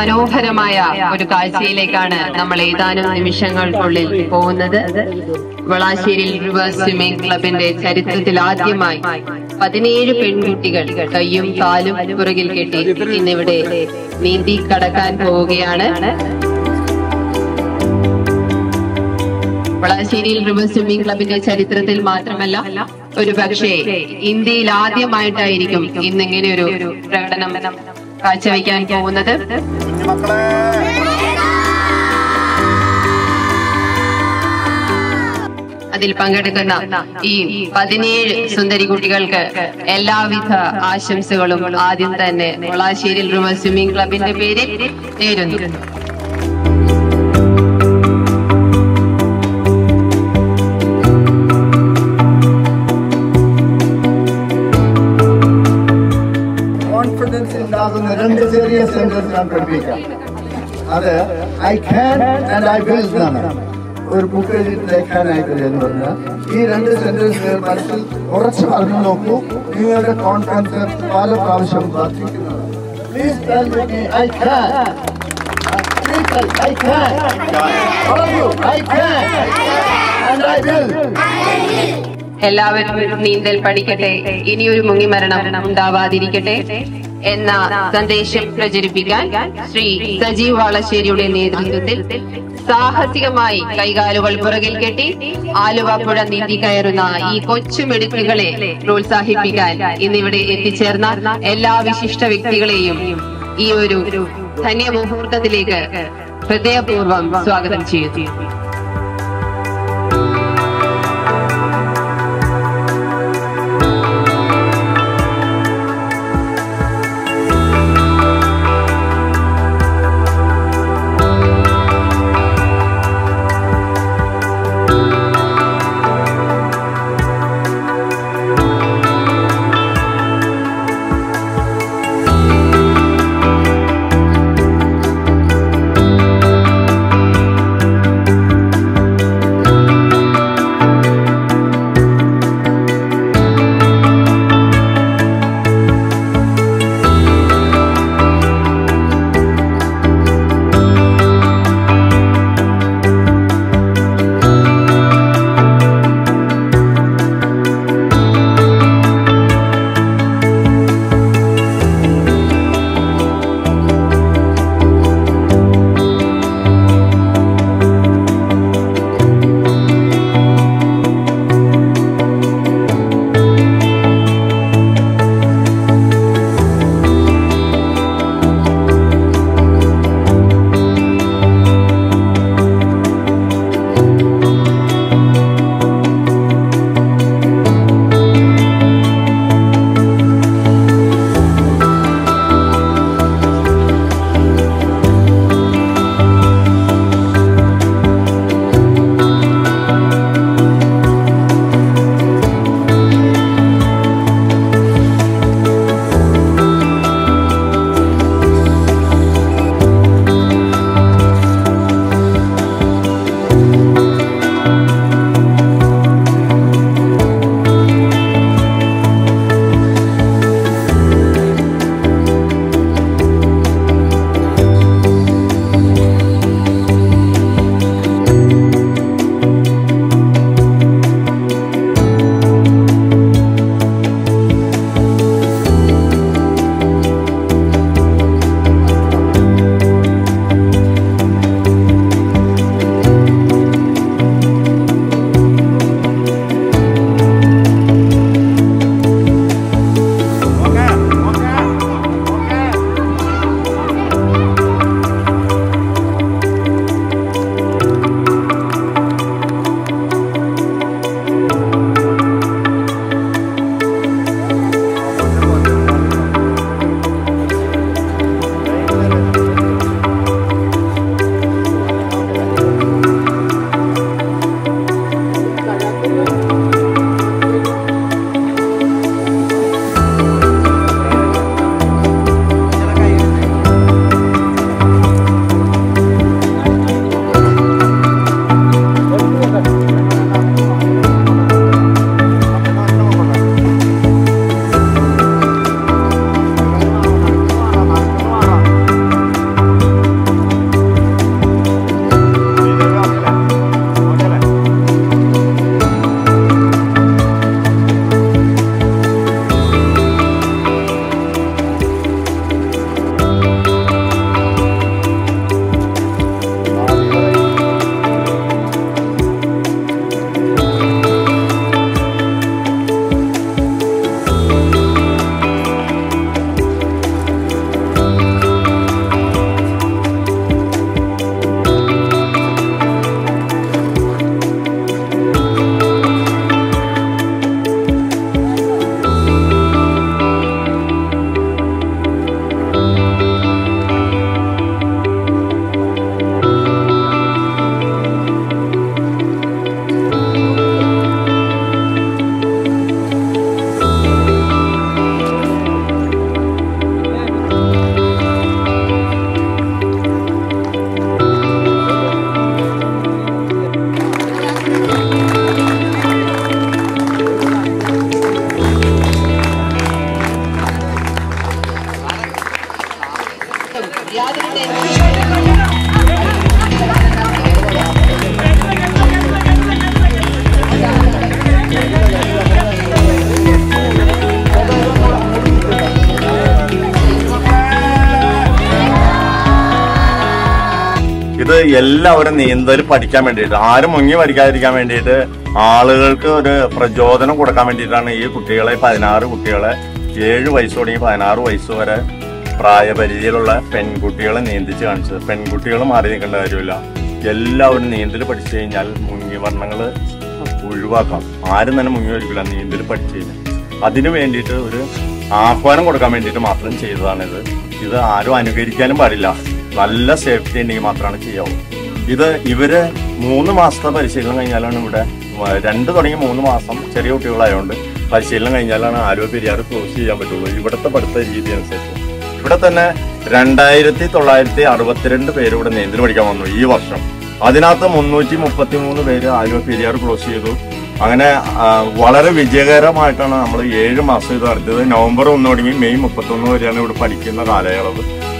അതിമനോഹരമായ ഒരു കാഴ്ചയിലേക്കാണ് നമ്മൾ ഏതാനും നിമിഷങ്ങൾക്കുള്ളിൽ പോകുന്നത് വളാശ്ശേരി റിവേഴ്സ് സ്വിമ്മിംഗ് ക്ലബിന്റെ ചരിത്രത്തിൽ ആദ്യമായി പതിനേഴ് പെൺകുട്ടികൾ കയ്യും കാലും പുറകിൽ കെട്ടി ഇന്നിവിടെ നീന്തി കടക്കാൻ പോവുകയാണ് വളാശ്ശേരിയിൽ റിവേഴ്സ് സ്വിമ്മിംഗ് ക്ലബിന്റെ ചരിത്രത്തിൽ മാത്രമല്ല ഒരു പക്ഷേ ഇന്ത്യയിൽ ആദ്യമായിട്ടായിരിക്കും ഇന്നിങ്ങനെ ഒരു പ്രകടനം കാഴ്ചവെക്കാൻ പോകുന്നത് കുഞ്ഞുമക്കളെ അതിൽ പങ്കെടുക്കുന്ന ഈ പതിനേഴ് സുന്ദരി കുട്ടികൾക്ക് എല്ലാവിധ ആശംസകളും ആദ്യം തന്നെ വളാശ്ശേരിയിൽ റിവേഴ്സ് സ്വിമ്മിംഗ് ക്ലബിന്റെ പേരിൽ നേരുന്നു കോൺഫിഡൻസ് ഉണ്ടാകുന്ന രണ്ട് ചെറിയ സെന്റൻസ് ഞാൻ പഠിപ്പിക്കാം അത് I can and I will എന്നാണ് ഒരു ബുക്ക് എഴുതിയിട്ട് ലേഖാനായിട്ട് എന്ന് പറഞ്ഞാൽ ഈ രണ്ട് സെന്റൻസ് മനസ്സിൽ ഉറച്ചു പറഞ്ഞു നോക്കൂ നിങ്ങളുടെ കോൺഫിഡൻസ് പല പ്രാവശ്യം വർദ്ധിക്കുന്നത് please tell me I can I can I can and I will എല്ലാവരും നീന്തൽ പഠിക്കട്ടെ ഇനിയൊരു മുങ്ങിമരണം ഉണ്ടാവാതിരിക്കട്ടെ എന്ന സന്ദേശം പ്രചരിപ്പിക്കാൻ ശ്രീ സജീവ് വാളശ്ശേരിയുടെ നേതൃത്വത്തിൽ സാഹസികമായി കൈകാലുകൾ പുറകിൽ കെട്ടി ആലുവ പുഴ നീന്തി കയറുന്ന ഈ കൊച്ചു മിടുക്കുകളെ പ്രോത്സാഹിപ്പിക്കാൻ ഇന്നിവിടെ എത്തിച്ചേർന്ന എല്ലാ വിശിഷ്ട വ്യക്തികളെയും ഈ ഒരു ധന്യ മുഹൂർത്തത്തിലേക്ക് ഹൃദയപൂർവ്വം സ്വാഗതം ചെയ്യുന്നു എല്ലാവരും നീന്തൽ പഠിക്കാൻ വേണ്ടിയിട്ട് ആരും മുങ്ങി മരിക്കാതിരിക്കാൻ വേണ്ടിയിട്ട് ആളുകൾക്ക് ഒരു പ്രചോദനം കൊടുക്കാൻ വേണ്ടിയിട്ടാണ് ഈ കുട്ടികളെ പതിനാറ് കുട്ടികളെ ഏഴ് വയസ്സ് തുടങ്ങി പതിനാറ് വയസ്സ് വരെ പ്രായപരിധിയിലുള്ള പെൺകുട്ടികളെ നീന്തിച്ച് കാണിച്ചത് പെൺകുട്ടികൾ മാറി നിൽക്കേണ്ട കാര്യമില്ല എല്ലാവരും നീന്തൽ പഠിച്ചു കഴിഞ്ഞാൽ മുങ്ങി വർണ്ണങ്ങൾ ഒഴിവാക്കാം ആരും തന്നെ മുങ്ങി ഒരിക്കില്ല നീന്തൽ പഠിച്ചു കഴിഞ്ഞാൽ അതിനു വേണ്ടിയിട്ട് ഒരു ആഹ്വാനം കൊടുക്കാൻ വേണ്ടിയിട്ട് മാത്രം ചെയ്തതാണിത് ഇത് ആരും അനുകരിക്കാനും പാടില്ല നല്ല സേഫ്റ്റി ഉണ്ടെങ്കിൽ മാത്രമാണ് ചെയ്യാവൂ ഇത് ഇവര് മൂന്ന് മാസത്തെ പരിശീലനം കഴിഞ്ഞാലാണ് ഇവിടെ വ- രണ്ട് തുടങ്ങി മൂന്ന് മാസം ചെറിയ കുട്ടികളായതുകൊണ്ട് പരിശീലനം കഴിഞ്ഞാലാണ് ആലുവ പെരിയാർ ക്രോസ് ചെയ്യാൻ പറ്റുള്ളൂ ഇവിടുത്തെ പഠിത്ത രീതി അനുസരിച്ച് ഇവിടെ തന്നെ രണ്ടായിരത്തി തൊള്ളായിരത്തി അറുപത്തിരണ്ട് പേര് ഇവിടെ നീന്തൽ പഠിക്കാൻ വന്നു ഈ വർഷം അതിനകത്ത് മുന്നൂറ്റി മുപ്പത്തി മൂന്ന് പേര് ആലുവ പെരിയാർ ക്രോസ് ചെയ്തു അങ്ങനെ ആ, വളരെ വിജയകരമായിട്ടാണ് നമ്മൾ ഏഴ് മാസം ഇത് നടത്തിയത് നവംബർ ഒന്ന് തുടങ്ങി മെയ് മുപ്പത്തൊന്ന് വരെയാണ് ഇവിടെ പഠിക്കുന്ന കാലയളവ്